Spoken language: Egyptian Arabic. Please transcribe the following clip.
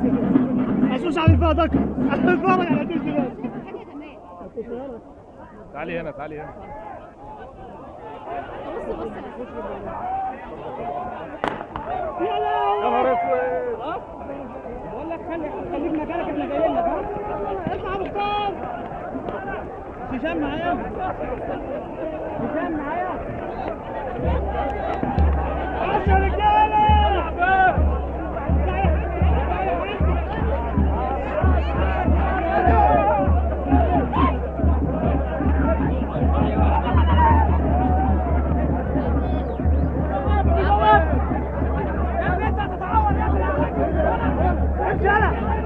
اسوس على الفاضك اتفرج على التلفزيون تعالي هنا تعالي هنا يا نهار اسود بقول لك خلي خليك مكانك احنا جايين لك ها اطلع مختار هشام معايا هشام معايا عشرة رجاله امشي يلا